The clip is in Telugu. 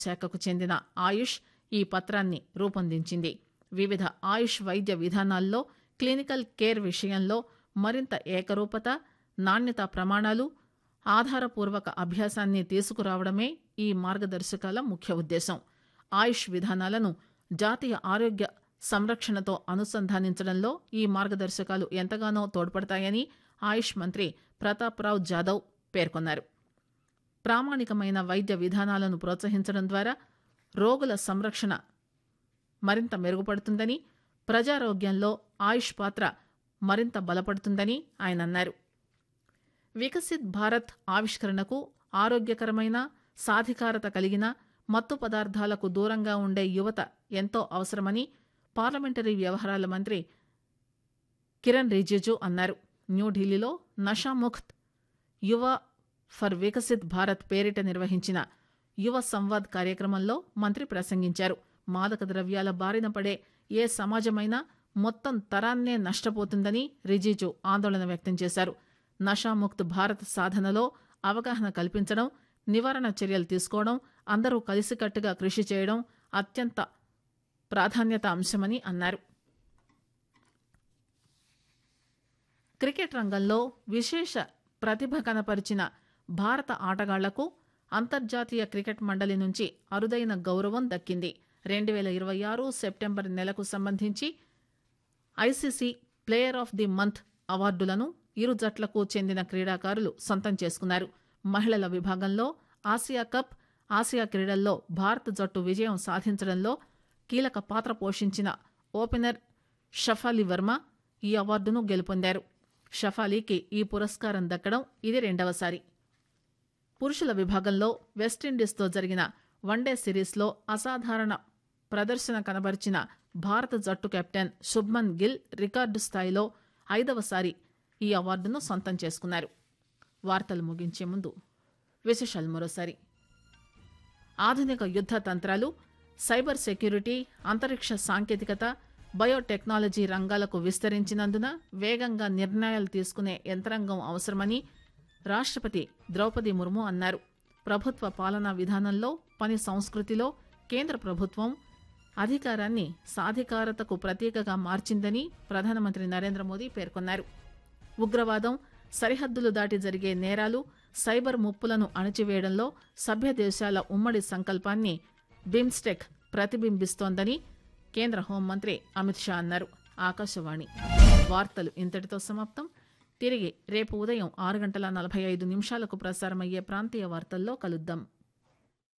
శాఖకు చెందిన ఆయుష్ ఈ పత్రాన్ని రూపొందించింది వివిధ ఆయుష్ వైద్య విధానాల్లో క్లినికల్ కేర్ విషయంలో మరింత ఏకరూపత నాణ్యతా ప్రమాణాలు ఆధారపూర్వక అభ్యాసాన్ని తీసుకురావడమే ఈ మార్గదర్శకాల ముఖ్య ఉద్దేశం ఆయుష్ విధానాలను జాతీయ ఆరోగ్య సంరక్షణతో అనుసంధానించడంలో ఈ మార్గదర్శకాలు ఎంతగానో తోడ్పడతాయని ఆయుష్ మంత్రి ప్రతాప్రావ్ జాదవ్ పేర్కొన్నారు ప్రామాణికమైన వైద్య విధానాలను ప్రోత్సహించడం ద్వారా రోగుల సంరక్షణ మరింత మెరుగుపడుతుందని ప్రజారోగ్యంలో ఆయుష్ పాత్ర మరింత బలపడుతుందని ఆయన అన్నారు వికసిత్ భారత్ ఆవిష్కరణకు ఆరోగ్యకరమైన సాధికారత కలిగిన మత్తు పదార్థాలకు దూరంగా ఉండే యువత ఎంతో అవసరమని పార్లమెంటరీ వ్యవహారాల మంత్రి కిరణ్ రిజిజు అన్నారు న్యూఢిల్లీలో నషాముక్త్ యువ ఫర్ వికసిత్ భారత్ పేరిట నిర్వహించిన యువ సంవాద్ కార్యక్రమంలో మంత్రి ప్రసంగించారు మాదక ద్రవ్యాల బారిన పడే ఏ సమాజమైనా మొత్తం తరాన్నే నష్టపోతుందని రిజిజు ఆందోళన వ్యక్తం చేశారు నషాముక్త్ భారత్ సాధనలో అవగాహన కల్పించడం నివారణ చర్యలు తీసుకోవడం అందరూ కలిసికట్టుగా కృషి చేయడం అత్యంత ప్రాధాన్యత అంశమని అన్నారు క్రికెట్ రంగంలో విశేష ప్రతిభ కనపరిచిన భారత ఆటగాళ్లకు అంతర్జాతీయ క్రికెట్ మండలి నుంచి అరుదైన గౌరవం దక్కింది రెండు వేల ఇరవై ఆరు సెప్టెంబర్ నెలకు సంబంధించి ICC player of the month అవార్డులను ఇరు జట్లకు చెందిన క్రీడాకారులు సొంతం చేసుకున్నారు మహిళల విభాగంలో ఆసియా కప్ ఆసియా క్రీడల్లో భారత జట్టు విజయం సాధించడంలో కీలక పాత్ర పోషించిన ఓపెనర్ షఫాలి వర్మ ఈ అవార్డును గెలుపొందారు షఫాలీకి ఈ పురస్కారం దక్కడం ఇది రెండవసారి పురుషుల విభాగంలో వెస్టిండీస్తో జరిగిన వన్డే సిరీస్లో అసాధారణ ప్రదర్శన కనబరిచిన భారత జట్టు కెప్టెన్ శుభ్మన్ గిల్ రికార్డు స్థాయిలో ఐదవసారి ఈ అవార్డును సొంతం చేసుకున్నారు వార్తలు ముగించే ముందు విశేషాలు మరోసారి ఆధునిక యుద్ధ తంత్రాలు సైబర్ సెక్యూరిటీ అంతరిక్ష సాంకేతికత బయోటెక్నాలజీ రంగాలకు విస్తరించినందున వేగంగా నిర్ణయాలు తీసుకునే యంత్రాంగం అవసరమని రాష్ట్రపతి ద్రౌపది ముర్ము అన్నారు ప్రభుత్వ పాలనా విధానంలో పని సంస్కృతిలో కేంద్ర ప్రభుత్వం అధికారాన్ని సాధికారతకు ప్రతీకగా మార్చిందని ప్రధానమంత్రి నరేంద్ర మోదీ పేర్కొన్నారు ఉగ్రవాదం సరిహద్దులు దాటి జరిగే నేరాలు సైబర్ ముప్పులను అణచివేయడంలో సభ్య దేశాల ఉమ్మడి సంకల్పాన్ని బిమ్స్టెక్ ప్రతిబింబిస్తోందని కేంద్ర హోంమంత్రి అమిత్ షా అన్నారు ఆకాశవాణి వార్తలు ఇంతటితో సమాప్తం తిరిగి రేపు ఉదయం ఆరు గంటల నలభై ఐదు నిమిషాలకు ప్రసారమయ్యే ప్రాంతీయ వార్తల్లో కలుద్దాం